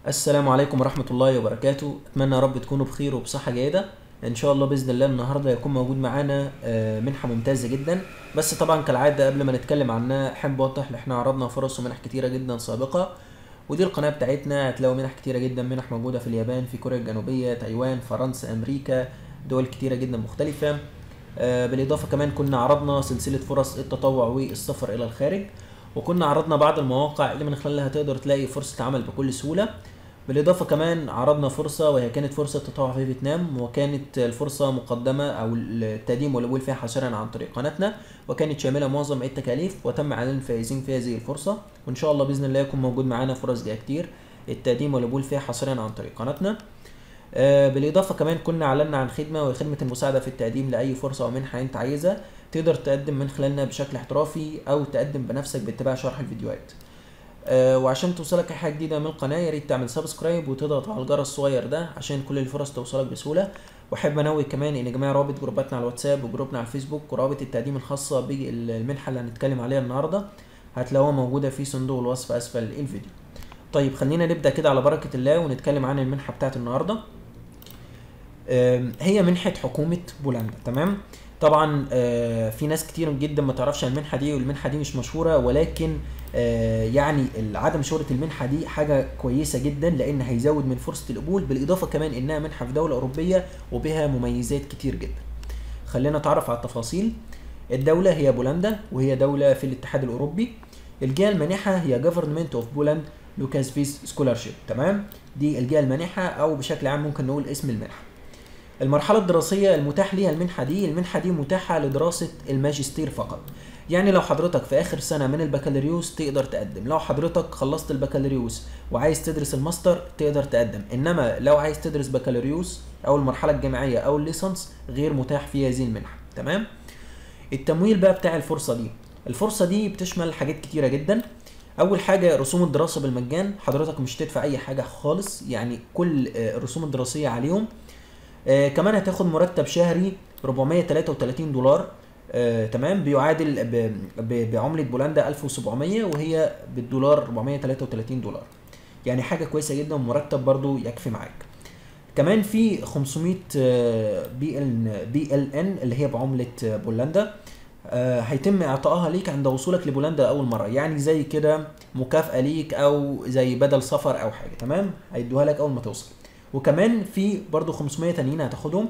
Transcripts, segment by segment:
السلام عليكم ورحمة الله وبركاته أتمنى يا رب تكونوا بخير وبصحة جيدة إن شاء الله بإذن الله النهاردة يكون موجود معانا آه، منحة ممتازة جدا بس طبعا كالعادة قبل ما نتكلم عنها أحب أوضح إن إحنا عرضنا فرص ومنح كتيرة جدا سابقة ودي القناة بتاعتنا هتلاقوا منح كتيرة جدا منح موجودة في اليابان في كوريا الجنوبية تايوان فرنسا أمريكا دول كتيرة جدا مختلفة آه، بالإضافة كمان كنا عرضنا سلسلة فرص التطوع والسفر إلى الخارج وكنا عرضنا بعض المواقع اللي من خلالها تقدر تلاقي فرصة عمل بكل سهولة بالإضافة كمان عرضنا فرصة وهي كانت فرصة تطوع في فيتنام وكانت الفرصة مقدمة أو التقديم والقبول فيها حصريا عن طريق قناتنا وكانت شاملة معظم التكاليف وتم إعلان الفائزين في هذه الفرصة وإن شاء الله بإذن الله يكون موجود معانا فرص جاية كتير التقديم والقبول فيها حصريا عن طريق قناتنا آه، بالإضافة كمان كنا أعلنا عن خدمة وهي خدمة المساعدة في التقديم لأي فرصة أو منحة أنت عايزها تقدر تقدم من خلالنا بشكل احترافي أو تقدم بنفسك باتباع شرح الفيديوهات آه، وعشان توصلك اي حاجه جديده من القناه يا ريت تعمل سبسكرايب وتضغط على الجرس الصغير ده عشان كل الفرص توصلك بسهوله واحب انوه كمان ان جميع روابط جروباتنا على الواتساب وجروبنا على الفيسبوك وروابط التقديم الخاصه بالمنحه اللي هنتكلم عليها النهارده هتلاقوها موجوده في صندوق الوصف اسفل الفيديو طيب خلينا نبدا كده على بركه الله ونتكلم عن المنحه بتاعت النهارده آم، هي منحه حكومه بولندا تمام طبعا آه، في ناس كتير جدا ما تعرفش عن المنحه دي والمنحه دي مش مشهوره ولكن آه، يعني عدم شهره المنحه دي حاجه كويسه جدا لان هيزود من فرصه القبول بالاضافه كمان انها منحه في دوله اوروبيه وبها مميزات كتير جدا خلينا نتعرف على التفاصيل الدوله هي بولندا وهي دوله في الاتحاد الاوروبي الجهه المانحه هي Government of Poland لوكاس فيس سكولارشيب تمام دي الجهه المانحه او بشكل عام ممكن نقول اسم المنحه المرحلة الدراسية المتاح ليها المنحة دي المنحة دي متاحة لدراسة الماجستير فقط يعني لو حضرتك في آخر سنة من البكالوريوس تقدر تقدم لو حضرتك خلصت البكالوريوس وعايز تدرس الماستر تقدر تقدم إنما لو عايز تدرس بكالوريوس أو المرحلة الجامعية أو الليسانس غير متاح في هذه المنحة تمام التمويل بقى بتاع الفرصة دي الفرصة دي بتشمل حاجات كتيرة جدا اول حاجه رسوم الدراسه بالمجان حضرتك مش تدفع اي حاجه خالص يعني كل آه، الرسوم الدراسيه عليهم آه كمان هتاخد مرتب شهري 433 دولار آه تمام بيعادل ب... ب... بعملة بولندا 1700 وهي بالدولار 433 دولار يعني حاجة كويسة جدا ومرتب برضو يكفي معاك كمان في 500 بي ال بي ال ان اللي هي بعملة آه، بولندا آه، هيتم اعطائها ليك عند وصولك لبولندا اول مره يعني زي كده مكافاه ليك او زي بدل سفر او حاجه تمام هيدوها لك اول ما توصل وكمان في برضو 500 تانيين هتاخدهم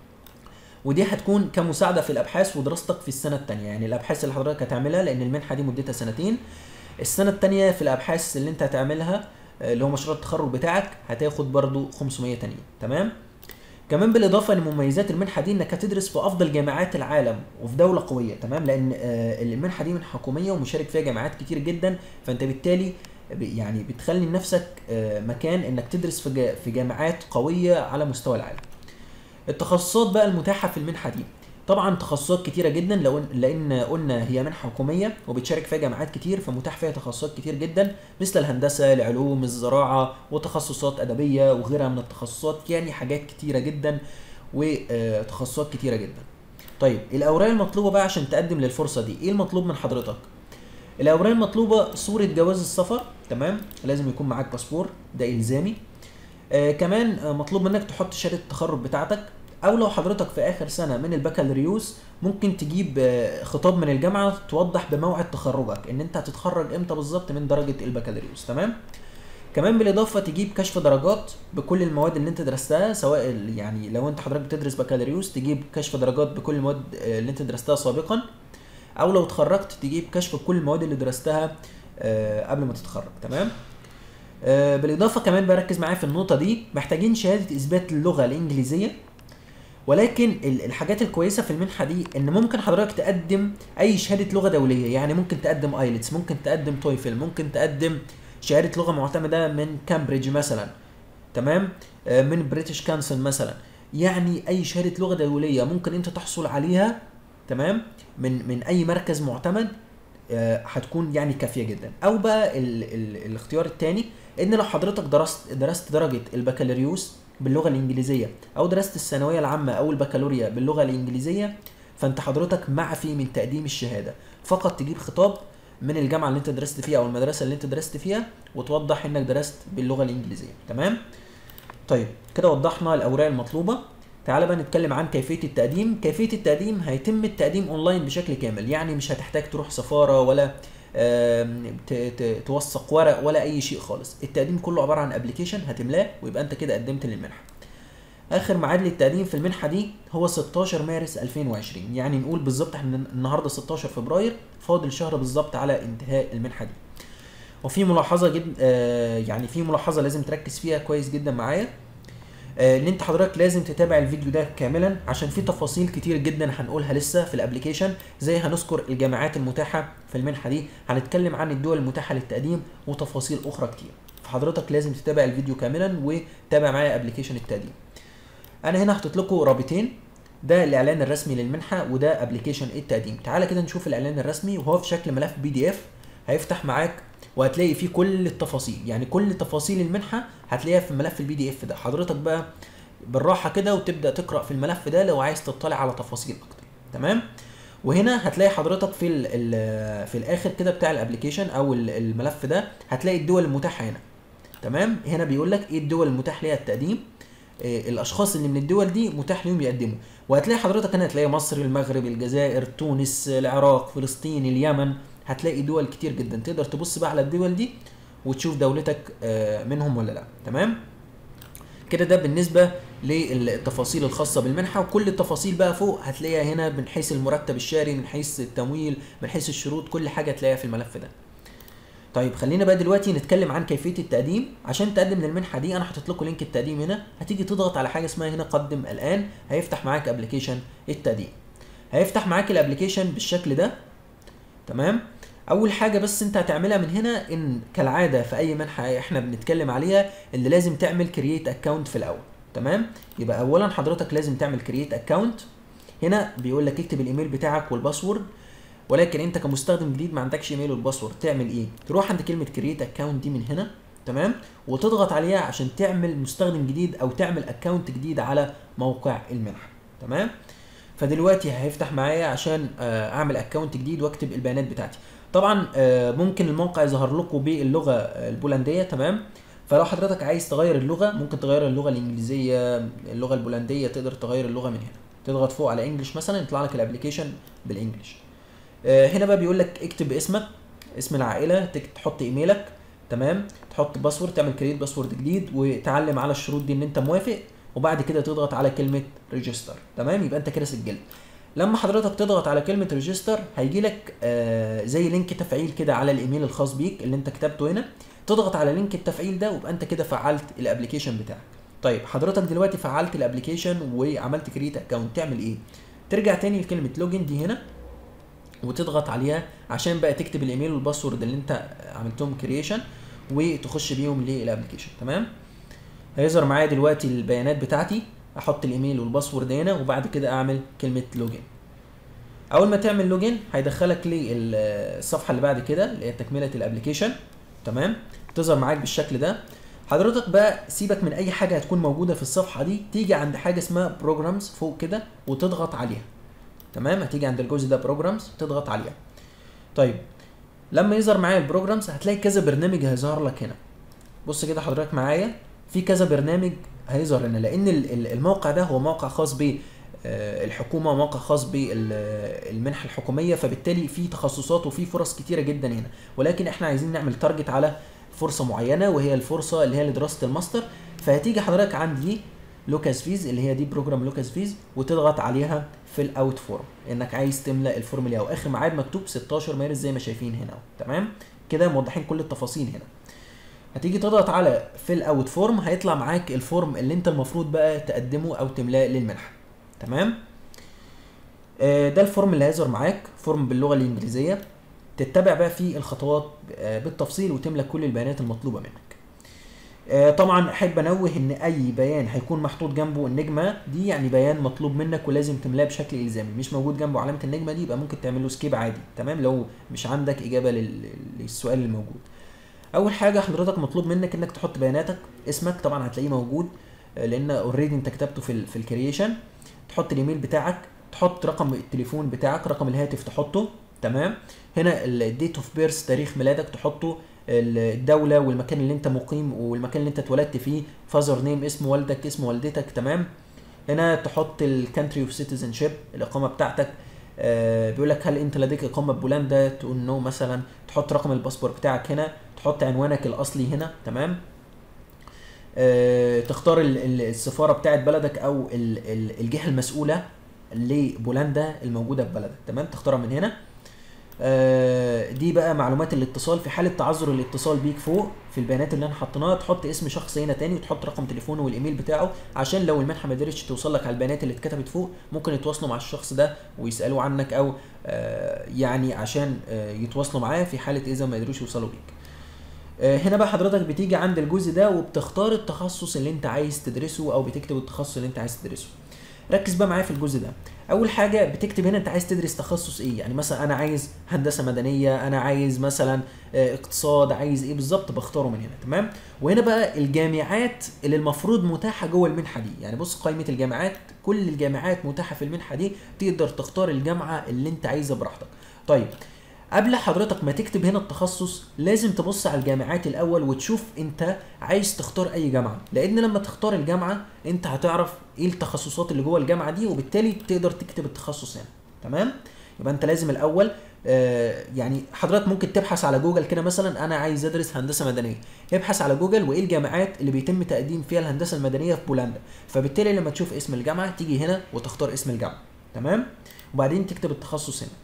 ودي هتكون كمساعده في الابحاث ودراستك في السنه الثانيه يعني الابحاث اللي حضرتك هتعملها لان المنحه دي مدتها سنتين السنه الثانيه في الابحاث اللي انت هتعملها آه، اللي هو مشروع التخرج بتاعك هتاخد برضو 500 تانيين تمام كمان بالاضافه لمميزات المنحه دي انك هتدرس في افضل جامعات العالم وفي دوله قويه تمام لان آه، المنحه دي منحه حكوميه ومشارك فيها جامعات كتير جدا فانت بالتالي ب- يعني بتخلي لنفسك آه، مكان انك تدرس في جا- في جامعات قويه على مستوى العالم التخصصات بقى المتاحه في المنحه دي طبعا تخصصات كتيره جدا لو إن- لان قلنا هي منحه حكوميه وبتشارك فيها جامعات كتير فمتاح فيها تخصصات كتير جدا مثل الهندسه العلوم الزراعه وتخصصات ادبيه وغيرها من التخصصات يعني حاجات كتيره جدا وتخصصات كتيره جدا طيب الاوراق المطلوبه بقى عشان تقدم للفرصه دي ايه المطلوب من حضرتك الاوراق المطلوبه صوره جواز السفر تمام لازم يكون معاك باسبور ده الزامي آه كمان آه مطلوب منك تحط شهاده التخرج بتاعتك او لو حضرتك في اخر سنه من البكالوريوس ممكن تجيب آه خطاب من الجامعه توضح بموعد تخرجك ان انت هتتخرج امتى بالظبط من درجه البكالوريوس تمام كمان بالاضافه تجيب كشف درجات بكل المواد اللي انت درستها سواء ال- يعني لو انت حضرتك بتدرس بكالوريوس تجيب كشف درجات بكل المواد آه، اللي انت درستها سابقا او لو اتخرجت تجيب كشف بكل المواد اللي درستها آه، قبل ما تتخرج تمام آه، بالاضافه كمان بركز معايا في النقطه دي محتاجين شهاده اثبات اللغه الانجليزيه ولكن ال- الحاجات الكويسه في المنحه دي ان ممكن حضرتك تقدم اي شهاده لغه دوليه يعني ممكن تقدم ايلتس ممكن تقدم تويفل ممكن تقدم شهاده لغه معتمده من كامبريدج مثلا تمام آه، من بريتش كانسل مثلا يعني اي شهاده لغه دوليه ممكن انت تحصل عليها تمام من من اي مركز معتمد آه، هتكون يعني كافيه جدا او بقى ال ال الاختيار الثاني ان لو حضرتك درست درست درجه البكالوريوس باللغه الانجليزيه او درست الثانويه العامه او البكالوريا باللغه الانجليزيه فانت حضرتك معفي من تقديم الشهاده فقط تجيب خطاب من الجامعه اللي انت درست فيها او المدرسه اللي انت درست فيها وتوضح انك درست باللغه الانجليزيه تمام طيب كده وضحنا الاوراق المطلوبه تعالى بقى نتكلم عن كيفيه التقديم كيفيه التقديم هيتم التقديم اونلاين بشكل كامل يعني مش هتحتاج تروح سفاره ولا آم، ت- ت- توثق ورق ولا اي شيء خالص التقديم كله عباره عن ابلكيشن هتملاه ويبقى انت كده قدمت للمنحه اخر ميعاد للتقديم في المنحه دي هو 16 مارس 2020 يعني نقول بالظبط احنا النهارده 16 فبراير فاضل شهر بالظبط على انتهاء المنحه دي وفي ملاحظه جد آه يعني في ملاحظه لازم تركز فيها كويس جدا معايا آه، ان انت حضرتك لازم تتابع الفيديو ده كاملا عشان في تفاصيل كتير جدا هنقولها لسه في الابليكيشن زي هنذكر الجامعات المتاحه في المنحه دي هنتكلم عن الدول المتاحه للتقديم وتفاصيل اخرى كتير فحضرتك لازم تتابع الفيديو كاملا وتابع معايا ابليكيشن التقديم انا هنا حاطط لكم رابطين ده الاعلان الرسمي للمنحه وده ابلكيشن التقديم تعالى كده نشوف الاعلان الرسمي وهو في شكل ملف بي دي اف هيفتح معاك وهتلاقي فيه كل التفاصيل يعني كل تفاصيل المنحه هتلاقيها في ملف البي دي اف ده حضرتك بقى بالراحه كده وتبدا تقرا في الملف ده لو عايز تطلع على تفاصيل اكتر تمام وهنا هتلاقي حضرتك في ال ال في الاخر كده بتاع الابلكيشن او ال- الملف ده هتلاقي الدول المتاحه هنا تمام هنا بيقول لك ايه الدول المتاح ليها التقديم إيه الاشخاص اللي من الدول دي متاح ليهم يقدموا وهتلاقي حضرتك هنا هتلاقي مصر المغرب الجزائر تونس العراق فلسطين اليمن هتلاقي دول كتير جدا تقدر تبص بقى على الدول دي وتشوف دولتك آه، منهم ولا لا تمام كده ده بالنسبه للتفاصيل الخاصه بالمنحه وكل التفاصيل بقى فوق هتلاقيها هنا من حيث المرتب الشهري من حيث التمويل من حيث الشروط كل حاجه هتلاقيها في الملف ده طيب خلينا بقى دلوقتي نتكلم عن كيفيه التقديم عشان تقدم للمنحه دي انا حاطط لكم لينك التقديم هنا هتيجي تضغط على حاجه اسمها هنا قدم الان هيفتح معاك ابلكيشن التقديم هيفتح معاك الابلكيشن بالشكل ده تمام اول حاجه بس انت هتعملها من هنا ان كالعاده في اي منحه احنا بنتكلم عليها اللي لازم تعمل كرييت اكونت في الاول تمام يبقى اولا حضرتك لازم تعمل كرييت اكونت هنا بيقول لك اكتب الايميل بتاعك والباسورد ولكن انت كمستخدم جديد ما عندكش ايميل والباسورد تعمل ايه تروح عند كلمه كرييت اكونت دي من هنا تمام وتضغط عليها عشان تعمل مستخدم جديد او تعمل اكونت جديد على موقع المنحه تمام فدلوقتي هيفتح معايا عشان آه، اعمل اكونت جديد واكتب البيانات بتاعتي طبعا آه، ممكن الموقع يظهر لكم باللغه آه، البولنديه تمام فلو حضرتك عايز تغير اللغه ممكن تغير اللغه الانجليزيه اللغه البولنديه تقدر تغير اللغه من هنا تضغط فوق على انجلش مثلا يطلع لك الابلكيشن بالانجلش آه، هنا بقى بيقول لك اكتب اسمك اسم العائله تك- تحط ايميلك تمام تحط باسورد تعمل كريت باسورد جديد وتعلم على الشروط دي ان انت موافق وبعد كده تضغط على كلمه ريجستر تمام يبقى انت كده سجلت لما حضرتك تضغط على كلمه ريجستر هيجي لك آه زي لينك تفعيل كده على الايميل الخاص بيك اللي انت كتبته هنا تضغط على لينك التفعيل ده ويبقى انت كده فعلت الابلكيشن بتاعك طيب حضرتك دلوقتي فعلت الابلكيشن وعملت كريت اكونت تعمل ايه ترجع تاني لكلمه لوجن دي هنا وتضغط عليها عشان بقى تكتب الايميل والباسورد اللي انت عملتهم كرييشن وتخش بيهم للابلكيشن تمام هيظهر معايا دلوقتي البيانات بتاعتي احط الايميل والباسورد هنا وبعد كده اعمل كلمه لوجن اول ما تعمل لوجن هيدخلك للصفحه اللي بعد كده اللي هي تكمله الابلكيشن تمام تظهر معاك بالشكل ده حضرتك بقى سيبك من اي حاجه هتكون موجوده في الصفحه دي تيجي عند حاجه اسمها بروجرامز فوق كده وتضغط عليها تمام هتيجي عند الجزء ده بروجرامز تضغط عليها طيب لما يظهر معايا البروجرامز هتلاقي كذا برنامج هيظهر لك هنا بص كده حضرتك معايا في كذا برنامج هيظهر هنا لان ال- ال- الموقع ده هو موقع خاص ب آه، الحكومه وموقع خاص بالمنحه الحكوميه فبالتالي في تخصصات وفي فرص كتيره جدا هنا ولكن احنا عايزين نعمل تارجت على فرصه معينه وهي الفرصه اللي هي لدراسه الماستر فهتيجي حضرتك عند دي لوكاس فيز اللي هي دي بروجرام لوكاس فيز وتضغط عليها في الاوت فورم انك عايز تملا الفورم اللي هو اخر ميعاد مكتوب 16 مارس زي ما شايفين هنا أهو، تمام كده موضحين كل التفاصيل هنا هتيجي تضغط على فيل اوت فورم هيطلع معاك الفورم اللي انت المفروض بقى تقدمه او تملاه للمنحه تمام آه، ده الفورم اللي هيظهر معاك فورم باللغه الانجليزيه تتبع بقى فيه الخطوات آه، بالتفصيل وتملى كل البيانات المطلوبه منك آه، طبعا احب انوه ان اي بيان هيكون محطوط جنبه النجمه دي يعني بيان مطلوب منك ولازم تملاه بشكل الزامي مش موجود جنبه علامه النجمه دي يبقى ممكن تعمل له سكيب عادي تمام لو مش عندك اجابه لل- للسؤال الموجود اول حاجه حضرتك مطلوب منك انك تحط بياناتك اسمك طبعا هتلاقيه موجود آه، لان اوريدي انت كتبته في ال في الكرييشن تحط الايميل بتاعك تحط رقم التليفون بتاعك رقم الهاتف تحطه تمام هنا الديت اوف بيرث تاريخ ميلادك تحطه الدولة والمكان اللي انت مقيم والمكان اللي انت اتولدت فيه فازر نيم اسم والدك اسم والدتك تمام هنا تحط الكانتري اوف سيتيزن الاقامة بتاعتك آه بيقول لك هل انت لديك اقامة بولندا تقول نو مثلا تحط رقم الباسبور بتاعك هنا تحط عنوانك الاصلي هنا تمام آه تختار السفارة بتاعت بلدك او الجهة المسؤولة لبولندا الموجودة في بلدك تمام تختارها من هنا آه، دي بقى معلومات الاتصال في حاله تعذر الاتصال بيك فوق في البيانات اللي انا حطيناها تحط اسم شخص هنا تاني وتحط رقم تليفونه والايميل بتاعه عشان لو المنحه ما قدرتش توصل لك على البيانات اللي اتكتبت فوق ممكن يتواصلوا مع الشخص ده ويسالوا عنك او آه، يعني عشان آه، يتواصلوا معاه في حاله اذا ما قدروش يوصلوا بيك هنا بقى حضرتك بتيجي عند الجزء ده وبتختار التخصص اللي انت عايز تدرسه او بتكتب التخصص اللي انت عايز تدرسه ركز بقى معايا في الجزء ده اول حاجه بتكتب هنا انت عايز تدرس تخصص ايه يعني مثلا انا عايز هندسه مدنيه انا عايز مثلا آه، اقتصاد عايز ايه بالظبط بختاره من هنا تمام وهنا بقى الجامعات اللي المفروض متاحه جوه المنحه دي يعني بص قائمه الجامعات كل الجامعات متاحه في المنحه دي تقدر تختار الجامعه اللي انت عايزها براحتك طيب قبل حضرتك ما تكتب هنا التخصص لازم تبص على الجامعات الاول وتشوف انت عايز تختار اي جامعه لان لما تختار الجامعه انت هتعرف ايه التخصصات اللي جوه الجامعه دي وبالتالي تقدر تكتب التخصص هنا تمام يبقى انت لازم الاول آه يعني حضرتك ممكن تبحث على جوجل كده مثلا انا عايز ادرس هندسه مدنيه ابحث على جوجل وايه الجامعات اللي بيتم تقديم فيها الهندسه المدنيه في بولندا فبالتالي لما تشوف اسم الجامعه تيجي هنا وتختار اسم الجامعه تمام وبعدين تكتب التخصص هنا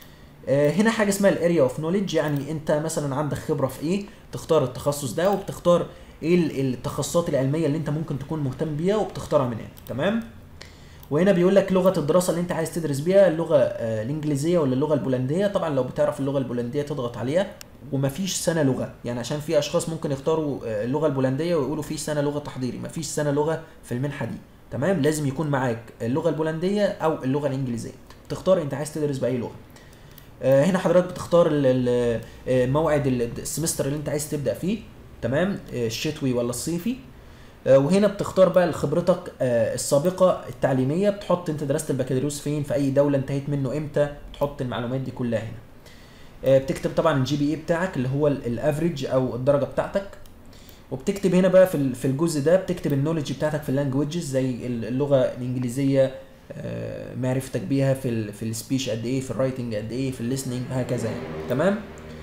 آه، هنا حاجه اسمها الاريا اوف نوليدج يعني انت مثلا عندك خبره في ايه تختار التخصص ده وبتختار ايه التخصصات العلميه اللي انت ممكن تكون مهتم بيها وبتختارها من هنا تمام وهنا بيقول لك لغه الدراسه اللي انت عايز تدرس بيها اللغه آه، الانجليزيه ولا اللغه البولنديه طبعا لو بتعرف اللغه البولنديه تضغط عليها ومفيش سنه لغه يعني عشان في اشخاص ممكن يختاروا آه، اللغه البولنديه ويقولوا في سنه لغه تحضيري مفيش سنه لغه في المنحه دي تمام لازم يكون معاك اللغه البولنديه او اللغه الانجليزيه تختار انت عايز تدرس باي لغه آه، هنا حضرتك بتختار آه، موعد السمستر اللي انت عايز تبدا فيه تمام آه، الشتوي ولا الصيفي وهنا بتختار بقى خبرتك السابقه التعليميه بتحط انت درست البكالوريوس فين في اي دوله انتهيت منه امتى تحط المعلومات دي كلها هنا بتكتب طبعا الجي بي اي بتاعك اللي هو الافريج او الدرجه بتاعتك وبتكتب هنا بقى في الجزء ده بتكتب النولج بتاعتك في اللانجوجز زي اللغه الانجليزيه آه، معرفتك بيها في ال في السبيش قد ايه في الرايتنج قد ايه في الليسننج هكذا يعني تمام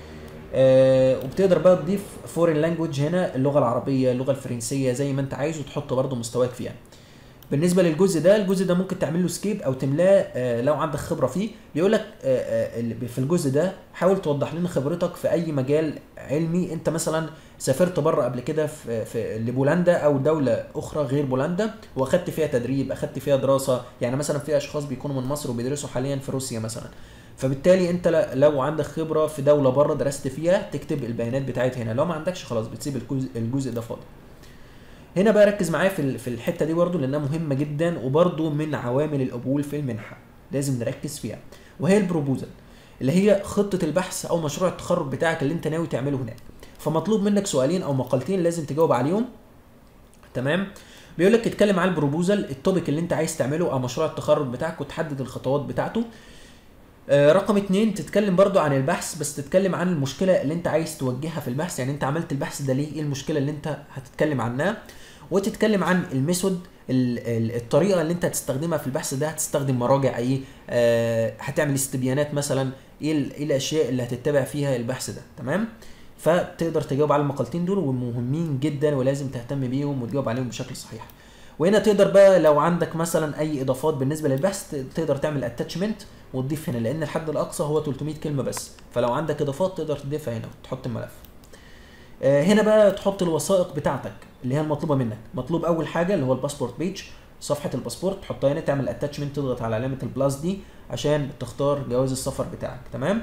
آه وبتقدر بقى تضيف فورين لانجوج هنا اللغه العربيه اللغه الفرنسيه زي ما انت عايز وتحط برضه مستواك فيها بالنسبه للجزء ده الجزء ده ممكن تعمل له سكيب او تملاه آه لو عندك خبره فيه بيقول لك آه آه في الجزء ده حاول توضح لنا خبرتك في اي مجال علمي انت مثلا سافرت بره قبل كده في, في لبولندا او دوله اخرى غير بولندا واخدت فيها تدريب اخدت فيها دراسه يعني مثلا في اشخاص بيكونوا من مصر وبيدرسوا حاليا في روسيا مثلا فبالتالي انت لو عندك خبره في دوله بره درست فيها تكتب البيانات بتاعتها هنا لو ما عندكش خلاص بتسيب الجزء, الجزء ده فاضي هنا بقى ركز معايا في في الحته دي برده لانها مهمه جدا وبرده من عوامل القبول في المنحه لازم نركز فيها وهي البروبوزل اللي هي خطه البحث او مشروع التخرج بتاعك اللي انت ناوي تعمله هناك فمطلوب منك سؤالين او مقالتين لازم تجاوب عليهم تمام بيقول لك اتكلم على البروبوزل التوبيك اللي انت عايز تعمله او مشروع التخرج بتاعك وتحدد الخطوات بتاعته آه رقم اتنين تتكلم برضو عن البحث بس تتكلم عن المشكلة اللي انت عايز توجهها في البحث يعني انت عملت البحث ده ليه ايه المشكلة اللي انت هتتكلم عنها وتتكلم عن الميثود الطريقه اللي انت هتستخدمها في البحث ده هتستخدم مراجع ايه آه هتعمل استبيانات مثلا ايه, ايه الاشياء اللي هتتبع فيها البحث ده تمام فتقدر تجاوب على المقالتين دول ومهمين جدا ولازم تهتم بيهم وتجاوب عليهم بشكل صحيح وهنا تقدر بقى لو عندك مثلا اي اضافات بالنسبه للبحث تقدر تعمل اتاتشمنت وتضيف هنا لان الحد الاقصى هو 300 كلمه بس فلو عندك اضافات تقدر تضيفها هنا وتحط الملف آه، هنا بقى تحط الوثائق بتاعتك اللي هي المطلوبه منك مطلوب اول حاجه اللي هو الباسبورت بيج صفحه الباسبورت تحطها هنا تعمل اتاتشمنت تضغط على علامه البلاس دي عشان تختار جواز السفر بتاعك تمام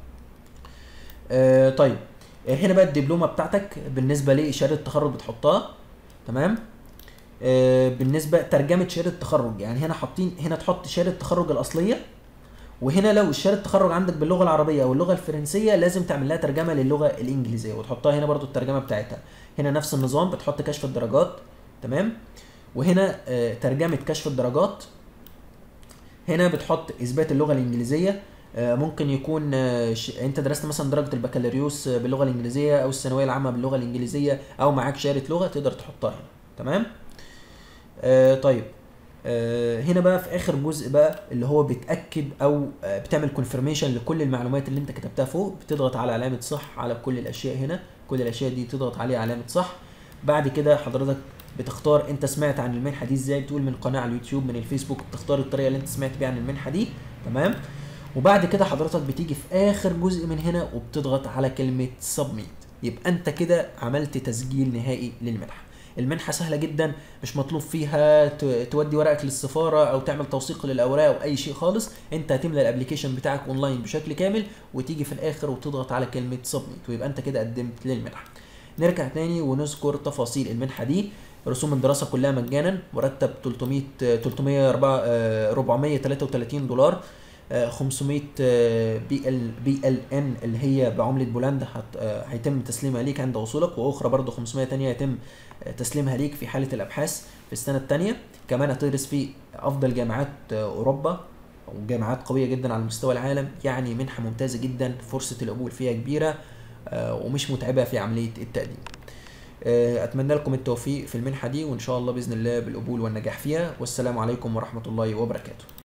آه طيب آه هنا بقى الدبلومه بتاعتك بالنسبه لشهاده التخرج بتحطها تمام آه بالنسبه ترجمه شهاده التخرج يعني هنا حاطين هنا تحط شهاده التخرج الاصليه وهنا لو شهاده التخرج عندك باللغه العربيه او اللغه الفرنسيه لازم تعمل لها ترجمه للغه الانجليزيه وتحطها هنا برضو الترجمه بتاعتها هنا نفس النظام بتحط كشف الدرجات تمام وهنا آه ترجمه كشف الدرجات هنا بتحط اثبات اللغه الانجليزيه آه، ممكن يكون آه، ش... انت درست مثلا درجه البكالوريوس آه، باللغه الانجليزيه او الثانويه العامه باللغه الانجليزيه او معاك شهاده لغه تقدر تحطها هنا تمام آه طيب آه هنا بقى في اخر جزء بقى اللي هو بتاكد او آه بتعمل كونفirmation لكل المعلومات اللي انت كتبتها فوق بتضغط على علامه صح على كل الاشياء هنا كل الاشياء دي تضغط عليها علامه صح بعد كده حضرتك بتختار انت سمعت عن المنحه دي ازاي بتقول من قناه على اليوتيوب من الفيسبوك بتختار الطريقه اللي انت سمعت بيها عن المنحه دي تمام وبعد كده حضرتك بتيجي في اخر جزء من هنا وبتضغط على كلمه سبميت يبقى انت كده عملت تسجيل نهائي للمنحه المنحه سهله جدا مش مطلوب فيها ت- تودي ورقك للسفاره او تعمل توثيق للاوراق او اي شيء خالص انت هتملى الابلكيشن بتاعك اونلاين بشكل كامل وتيجي في الاخر وتضغط على كلمه سبميت ويبقى انت كده قدمت للمنحه نرجع تاني ونذكر تفاصيل المنحه دي رسوم الدراسه كلها مجانا مرتب 300 300 433 دولار آه، 500 بي ال بي ال ان اللي هي بعمله بولندا هت- آه، هيتم تسليمها ليك عند وصولك واخرى برضه 500 تانية يتم آه، تسليمها ليك في حاله الابحاث في السنه الثانيه كمان هتدرس في افضل جامعات آه، اوروبا وجامعات قويه جدا على مستوى العالم يعني منحه ممتازه جدا فرصه القبول فيها كبيره آه، ومش متعبه في عمليه التقديم آه، اتمنى لكم التوفيق في المنحه دي وان شاء الله باذن الله بالقبول والنجاح فيها والسلام عليكم ورحمه الله وبركاته